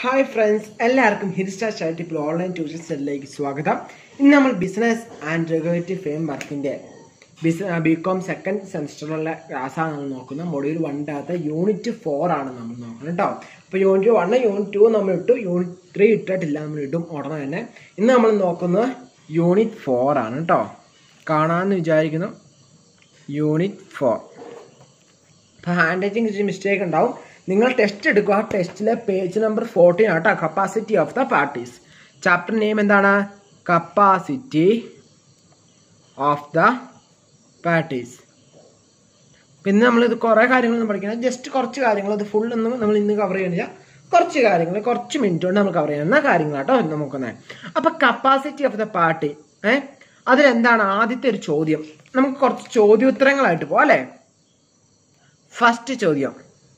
hi friends എല്ലാവർക്കും ഹിരിസ്റ്റാർ ചാരിറ്റിപ്പിൾ online tuition സെല്ലിലേക്ക് സ്വാഗതം ഇന്ന് നമ്മൾ ബിസിനസ് ആൻഡ് റെഗുലേറ്ററി ഫ്രെയിം വർക്കിന്റെ ബി കോം സെക്കൻഡ് സെമിസ്റ്ററിലുള്ള ക്ലാസ്സാണ് നമ്മൾ നോക്കുന്നത് മൊഡ്യൂൾ വണ്ണിൻ്റെ അകത്ത് യൂണിറ്റ് ഫോർ ആണ് നമ്മൾ നോക്കുന്നത് കേട്ടോ അപ്പോൾ യൂണിറ്റ് വണ്ണ് യൂണിറ്റ് ടു നമ്മൾ ഇട്ടു യൂണിറ്റ് ത്രീ ഇട്ടിട്ടില്ല നമ്മൾ ഇടും ഉടനെ തന്നെ ഇന്ന് നമ്മൾ നോക്കുന്നത് യൂണിറ്റ് ഫോർ ആണ് കേട്ടോ കാണാമെന്ന് വിചാരിക്കുന്നു യൂണിറ്റ് ഫോർ അപ്പോൾ ഹാൻഡ് റൈറ്റിംഗ് ഇച്ചിരി മിസ്റ്റേക്ക് ഉണ്ടാവും നിങ്ങൾ ടെസ്റ്റ് എടുക്കുക ടെസ്റ്റിലെ പേജ് നമ്പർ ഫോർട്ടീൻ ആട്ടോ capacity of the parties chapter name എന്താണ് കപ്പാസിറ്റി ഓഫ് ദ പാർട്ടീസ് പിന്നെ നമ്മളിത് കുറേ കാര്യങ്ങളൊന്നും പഠിക്കണം ജസ്റ്റ് കുറച്ച് കാര്യങ്ങൾ അത് ഫുൾ ഒന്നും നമ്മൾ ഇന്ന് കവർ ചെയ്യുന്നില്ല കുറച്ച് കാര്യങ്ങൾ കുറച്ച് മിനിറ്റ് കൊണ്ട് നമ്മൾ കവർ ചെയ്യുന്ന കാര്യങ്ങളാട്ടോ നോക്കുന്നത് അപ്പോൾ കപ്പാസിറ്റി ഓഫ് ദ പാർട്ടി ഏ അതിലെന്താണ് ആദ്യത്തെ ഒരു ചോദ്യം നമുക്ക് കുറച്ച് ചോദ്യോത്തരങ്ങളായിട്ട് പോകാം അല്ലേ ഫസ്റ്റ് ചോദ്യം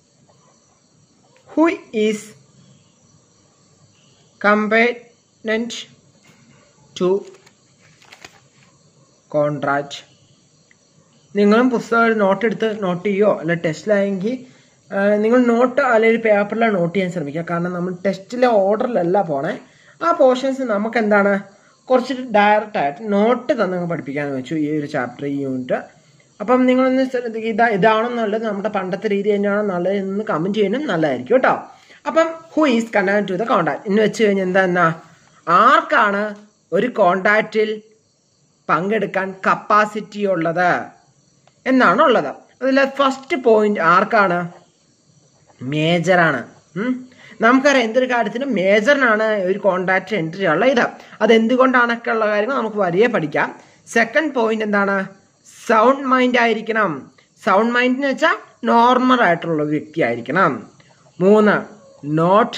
who is competent to contract നിങ്ങളും പുസ്തകം നോട്ട് എടുത്ത് നോട്ട് ചെയ്യോ അല്ല ടെസ്റ്റിലായെങ്കിൽ നിങ്ങൾ നോട്ട് അല്ലെങ്കിൽ പേപ്പറിൽ നോട്ട് ചെയ്യാൻ ശ്രമിക്കുക കാരണം നമ്മൾ ടെസ്റ്റിലെ ഓർഡറിലല്ല പോണേ ആ പോർഷൻസ് നമുക്ക് എന്താണ് കുറച്ച് ഡയറക്റ്റ് ആയിട്ട് നോട്ട് തന്നെ പഠിപ്പിക്കാൻ വെച്ചു ഈ ഒരു ചാപ്റ്റർ ഈ യൂണിറ്റ് അപ്പം നിങ്ങളൊന്ന് ശ്രദ്ധിക്കുക ഇതാ ഇതാണോ നല്ലത് നമ്മുടെ പണ്ടത്തെ രീതി തന്നെയാണോ നല്ലത് എന്ന് കമന്റ് ചെയ്യാനും നല്ലതായിരിക്കും കേട്ടോ അപ്പം who is contract to the contract എന്ന് വെച്ച് കഴിഞ്ഞാൽ എന്താ എന്നാ ആർക്കാണ് ഒരു കോണ്ടാക്റ്റിൽ പങ്കെടുക്കാൻ കപ്പാസിറ്റി ഉള്ളത് എന്നാണ് ഉള്ളത് അതിൽ ഫസ്റ്റ് പോയിന്റ് ആർക്കാണ് മേജറാണ് നമുക്കറിയാം എന്തൊരു കാര്യത്തിനും മേജറിനാണ് ഒരു കോണ്ടാക്ട് എൻട്രി ചെയ്യാനുള്ള ഇത് അത് എന്തുകൊണ്ടാണൊക്കെ ഉള്ള കാര്യങ്ങൾ നമുക്ക് വരിയെ പഠിക്കാം സെക്കൻഡ് പോയിന്റ് എന്താണ് സൗണ്ട് മൈൻഡ് ആയിരിക്കണം സൗണ്ട് മൈൻഡ് എന്ന് വെച്ചാൽ നോർമൽ ആയിട്ടുള്ള വ്യക്തി ആയിരിക്കണം മൂന്ന് നോട്ട്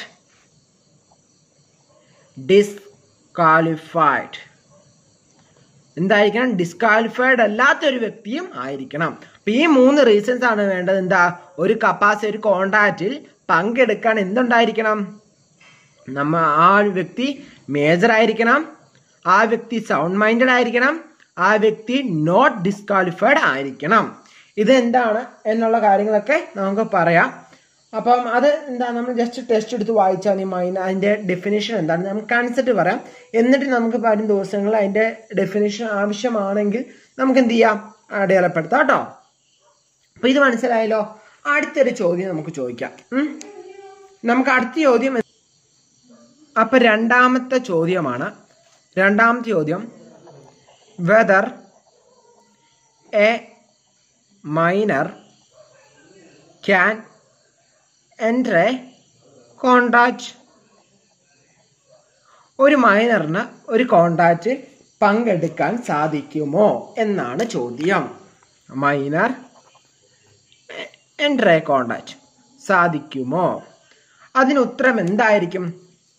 ഡിസ്ക്വാളിഫൈഡ് എന്തായിരിക്കണം ഡിസ്ക്വാളിഫൈഡ് അല്ലാത്ത ഒരു വ്യക്തിയും ആയിരിക്കണം അപ്പൊ ഈ മൂന്ന് റീസൺസ് ആണ് വേണ്ടത് എന്താ ഒരു കപ്പാസിറ്റി ഒരു കോണ്ടാക്റ്റിൽ പങ്കെടുക്കാൻ എന്തുണ്ടായിരിക്കണം നമ്മ ആ ഒരു വ്യക്തി മേജർ ആയിരിക്കണം ആ വ്യക്തി സൗണ്ട് മൈൻഡഡ് ആയിരിക്കണം ആ വ്യക്തി നോട്ട് ഡിസ്ക്വാളിഫൈഡ് ആയിരിക്കണം ഇത് എന്താണ് എന്നുള്ള കാര്യങ്ങളൊക്കെ നമുക്ക് പറയാം അപ്പം അത് എന്താ നമ്മൾ ജസ്റ്റ് ടെസ്റ്റ് എടുത്ത് വായിച്ചാൽ മതി മൈൻ അതിന്റെ ഡെഫിനേഷൻ എന്താണ് നമുക്ക് കൺസെപ്റ്റ് പറയാം എന്നിട്ട് നമുക്ക് വരും ദിവസങ്ങളിൽ അതിന്റെ ഡെഫിനേഷൻ ആവശ്യമാണെങ്കിൽ നമുക്ക് എന്ത് ചെയ്യാം അടയാളപ്പെടുത്താം കേട്ടോ അപ്പൊ ഇത് മനസ്സിലായല്ലോ അടുത്തൊരു ചോദ്യം നമുക്ക് ചോദിക്കാം നമുക്ക് അടുത്ത ചോദ്യം അപ്പൊ രണ്ടാമത്തെ ചോദ്യമാണ് രണ്ടാമത്തെ ചോദ്യം whether a minor can enter a contract ഒരു മൈനറിന് ഒരു കോണ്ടാക്റ്റ് പങ്കെടുക്കാൻ സാധിക്കുമോ എന്നാണ് ചോദ്യം മൈനർ എൻ്റർ എ കോണ്ടാക്റ്റ് സാധിക്കുമോ അതിന് ഉത്തരം എന്തായിരിക്കും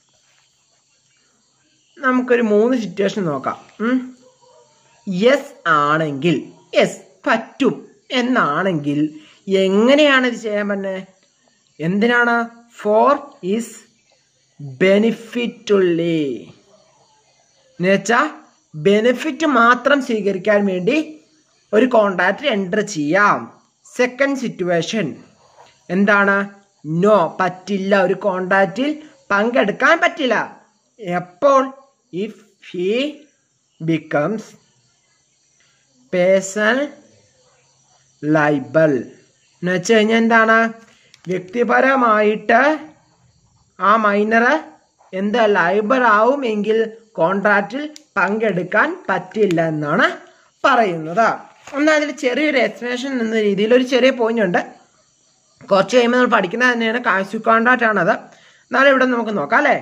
നമുക്കൊരു മൂന്ന് സിറ്റുവേഷൻ നോക്കാം യെസ് ആണെങ്കിൽ യെസ് പറ്റും എന്നാണെങ്കിൽ എങ്ങനെയാണ് ഇത് ചെയ്യാൻ പറ്റുന്നത് എന്തിനാണ് ഫോർ ഈസ് ബെനിഫിറ്റുള്ളി എന്നുവെച്ചാൽ ബെനിഫിറ്റ് മാത്രം സ്വീകരിക്കാൻ വേണ്ടി ഒരു കോണ്ടാക്ട് എൻ്റർ ചെയ്യാം സെക്കൻഡ് സിറ്റുവേഷൻ എന്താണ് നോ പറ്റില്ല ഒരു കോണ്ടാക്റ്റിൽ പങ്കെടുക്കാൻ പറ്റില്ല എപ്പോൾ if he becomes personal liable എന്ന് വെച്ച് കഴിഞ്ഞാൽ എന്താണ് വ്യക്തിപരമായിട്ട് ആ മൈനറ് എന്താ ലൈബർ ആവും എങ്കിൽ കോൺട്രാക്റ്റിൽ പങ്കെടുക്കാൻ പറ്റില്ല എന്നാണ് പറയുന്നത് എന്നാൽ അതിൽ ചെറിയൊരു എക്സ്പ്ലനേഷൻ എന്ന രീതിയിൽ ഒരു ചെറിയ പോയിന്റ് ഉണ്ട് കുറച്ച് കഴിയുമ്പോൾ നമ്മൾ പഠിക്കുന്നത് തന്നെയാണ് കാശു കോൺട്രാക്റ്റ് ആണത് എന്നാലും ഇവിടെ നമുക്ക് നോക്കാം അല്ലേ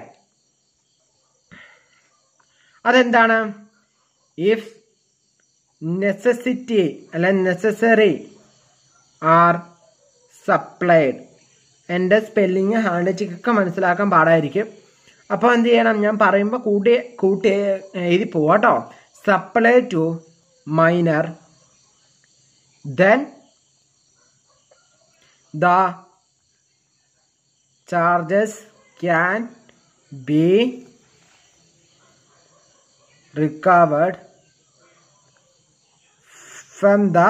അതെന്താണ് ഇഫ് നെസസിറ്റി അല്ല നെസസറി ആർ സപ്ലൈഡ് എൻ്റെ സ്പെല്ലിങ് ഹാൻഡ് റൈറ്റിംഗ് മനസ്സിലാക്കാൻ പാടായിരിക്കും അപ്പോൾ എന്ത് ചെയ്യണം ഞാൻ പറയുമ്പോൾ കൂട്ടി കൂട്ടി എഴുതി പോവാട്ടോ supply to minor then the charges can be recovered from the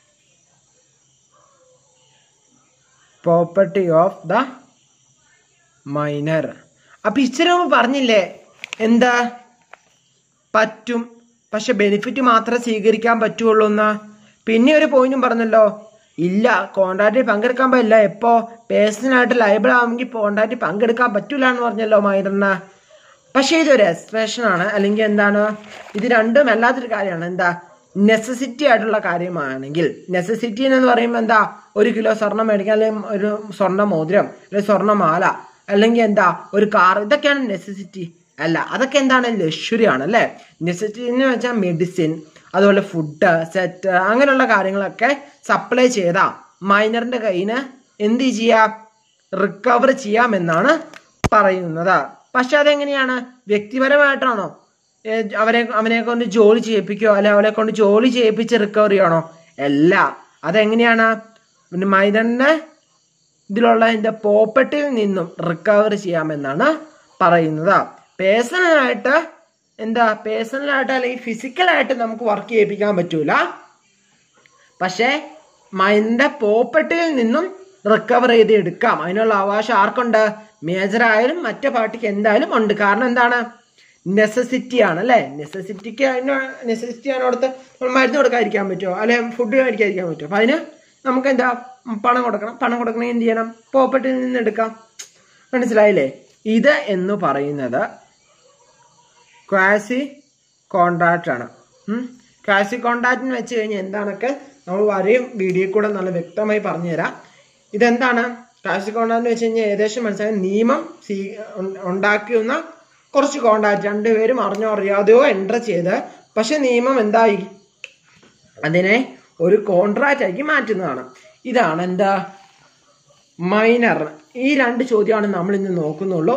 property of the minor അപ്പൊ ഇച്ചിരി മുമ്പ് പറഞ്ഞില്ലേ എന്താ പറ്റും പക്ഷെ ബെനിഫിറ്റ് മാത്രമേ സ്വീകരിക്കാൻ പറ്റുള്ളൂ എന്ന് പിന്നെ ഒരു പോയിന്റും പറഞ്ഞല്ലോ ഇല്ല കോൺട്രാക്റ്റിൽ പങ്കെടുക്കാൻ പറ്റില്ല എപ്പോ പേഴ്സണലായിട്ട് ലൈബിൾ ആവുമെങ്കിൽ കോൺട്രാക്റ്റിൽ പങ്കെടുക്കാൻ പറ്റൂല എന്ന് പറഞ്ഞല്ലോ മൈനറിന് പക്ഷേ ഇതൊരു എക്സ്പ്രഷൻ ആണ് അല്ലെങ്കിൽ എന്താണ് ഇത് രണ്ടും അല്ലാത്തൊരു കാര്യമാണ് എന്താ നെസസിറ്റി ആയിട്ടുള്ള കാര്യമാണെങ്കിൽ നെസസിറ്റി എന്ന് പറയുമ്പോൾ എന്താ ഒരു കിലോ സ്വർണം മേടിക്കാൻ അല്ലെങ്കിൽ ഒരു സ്വർണ്ണ മോതിരം അല്ലെങ്കിൽ സ്വർണ്ണമാല അല്ലെങ്കിൽ എന്താ ഒരു കാർ ഇതൊക്കെയാണ് നെസസിറ്റി അല്ല അതൊക്കെ എന്താണ് ലക്ഷറി ആണ് അല്ലേ നെസസിറ്റി എന്ന് വെച്ചാൽ മെഡിസിൻ അതുപോലെ ഫുഡ് സെറ്റ് അങ്ങനെയുള്ള കാര്യങ്ങളൊക്കെ സപ്ലൈ ചെയ്താ മൈനറിന്റെ കയ്യിന് എന്ത് ചെയ്യാം റിക്കവർ ചെയ്യാമെന്നാണ് പറയുന്നത് പക്ഷെ അതെങ്ങനെയാണ് വ്യക്തിപരമായിട്ടാണോ ഏ, അവരെ അവനെ കൊണ്ട് ജോലി ചെയ്യിപ്പിക്കുകയോ അല്ലെ അവരെ കൊണ്ട് ജോലി ചെയ്യിപ്പിച്ച് റിക്കവർ ചെയ്യണോ അല്ല അതെങ്ങനെയാണ് പിന്നെ മൈനറിന്റെ ഇതിലുള്ള അതിന്റെ പോപ്പട്ടിൽ നിന്നും റിക്കവർ ചെയ്യാമെന്നാണ് പറയുന്നത് പേഴ്സണലായിട്ട് എന്താ പേഴ്സണലായിട്ട് അല്ലെങ്കിൽ ഫിസിക്കലായിട്ട് നമുക്ക് വർക്ക് ചെയ്യിപ്പിക്കാൻ പറ്റൂല പക്ഷേ മൈൻഡിന്റെ പോപ്പട്ടിൽ നിന്നും റിക്കവർ ചെയ്ത് എടുക്കാം അതിനുള്ള അവകാശം ആർക്കുണ്ട് മേജർ ആയാലും മറ്റേ പാർട്ടിക്ക് എന്തായാലും ഉണ്ട് കാരണം എന്താണ് നെസസിറ്റി ആണ് അല്ലെ നെസസിറ്റിക്ക് അതിന് നെസസിറ്റി ആണോടത്ത് നമ്മൾ മരുന്ന് കൊടുക്കാതിരിക്കാൻ പറ്റുമോ അല്ലെ ഫുഡ് മേടിക്കാതിരിക്കാൻ പറ്റുമോ അപ്പൊ അതിന് നമുക്ക് എന്താ പണം കൊടുക്കണം പണം കൊടുക്കണമെങ്കിൽ എന്ത് ചെയ്യണം പോപ്പട്ടിൽ നിന്ന് എടുക്കാം മനസ്സിലായില്ലേ ഇത് എന്ന് പറയുന്നത് ക്വാസി കോൺട്രാക്റ്റ് ആണ് ക്വാസി കോൺട്രാക്റ്റിന് വെച്ച് കഴിഞ്ഞാൽ എന്താണൊക്കെ നമ്മൾ വരെയും വീഡിയോ കൂടെ നല്ല വ്യക്തമായി പറഞ്ഞുതരാം ഇതെന്താണ് ക്വാസി കോൺട്രാക്റ്റ് വെച്ച് കഴിഞ്ഞാൽ ഏകദേശം മനസ്സിലായി നിയമം സ്വീ ഉ- ഉണ്ടാക്കുന്ന കുറച്ച് കോൺട്രാക്റ്റ് രണ്ടുപേരും അറിഞ്ഞോ അറിയാതെയോ എൻ്റർ ചെയ്ത് പക്ഷെ നിയമം എന്തായി അതിനെ ഒരു കോൺട്രാക്റ്റ് ആക്കി മാറ്റുന്നതാണ് ഇതാണ് എന്താ മൈനർ ഈ രണ്ട് ചോദ്യമാണ് നമ്മൾ ഇന്ന് നോക്കുന്നുള്ളൂ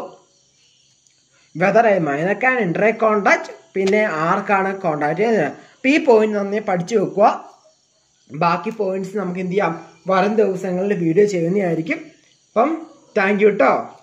whether I minor can enter a contract പിന്നെ ആർക്കാണ് കോൺടാക്ട് ചെയ്യുന്നത് അപ്പം ഈ പോയിന്റ് നന്നായി പഠിച്ചു വെക്കുക ബാക്കി പോയിന്റ്സ് നമുക്ക് എന്ത് ചെയ്യാം വരും ദിവസങ്ങളിൽ വീഡിയോ ചെയ്യുന്നതായിരിക്കും അപ്പം താങ്ക് യു കേട്ടോ